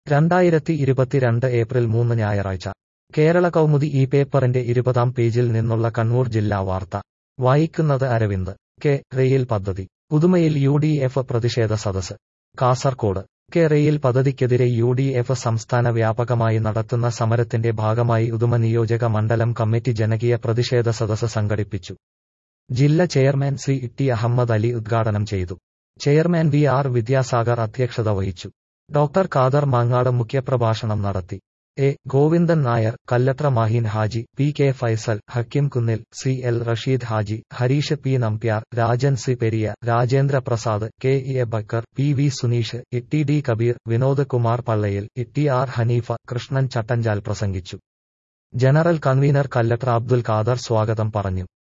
രണ്ടായിരത്തി ഇരുപത്തിരണ്ട് ഏപ്രിൽ മൂന്ന് ഞായറാഴ്ച കേരള കൗമുദി ഈ പേപ്പറിന്റെ ഇരുപതാം പേജിൽ നിന്നുള്ള കണ്ണൂർ ജില്ലാ വാർത്ത വായിക്കുന്നത് അരവിന്ദ് കെ റെയിൽ പദ്ധതി പുതുമയിൽ യു ഡി എഫ് പ്രതിഷേധ സദസ് കാസർകോട് കെ റെയിൽ പദ്ധതിക്കെതിരെ യു ഡി എഫ് സംസ്ഥാന വ്യാപകമായി നടത്തുന്ന സമരത്തിന്റെ ഭാഗമായി ഉദുമ നിയോജക മണ്ഡലം കമ്മിറ്റി ജനകീയ പ്രതിഷേധ സദസ് സംഘടിപ്പിച്ചു ജില്ല chairman C T Ahammed Ali ഉദ്ഘാടനം ചെയ്തു ചെയർമാൻ വി ആർ വിദ്യാസാഗർ അധ്യക്ഷത വഹിച്ചു ഡോക്ടർ ഖാദർ മാങ്ങാട് മുഖ്യപ്രഭാഷണം നടത്തി A Govindan Nair Kallatra Maheen Haji P K Faisal Hakkim Kunnil C L Rasheed Haji Harish P Nambiar Rajan C Periya Rajendra Prasad K E A Bakkar P V Suneesh E D Kabeer Vinod Kumar Pallayil E R Haneefa Krishnan Chattanchal പ്രസംഗിച്ചു ജനറൽ കൺവീനർ കല്ലട്ര അബ്ദുൽ ഖാദർ സ്വാഗതം പറഞ്ഞു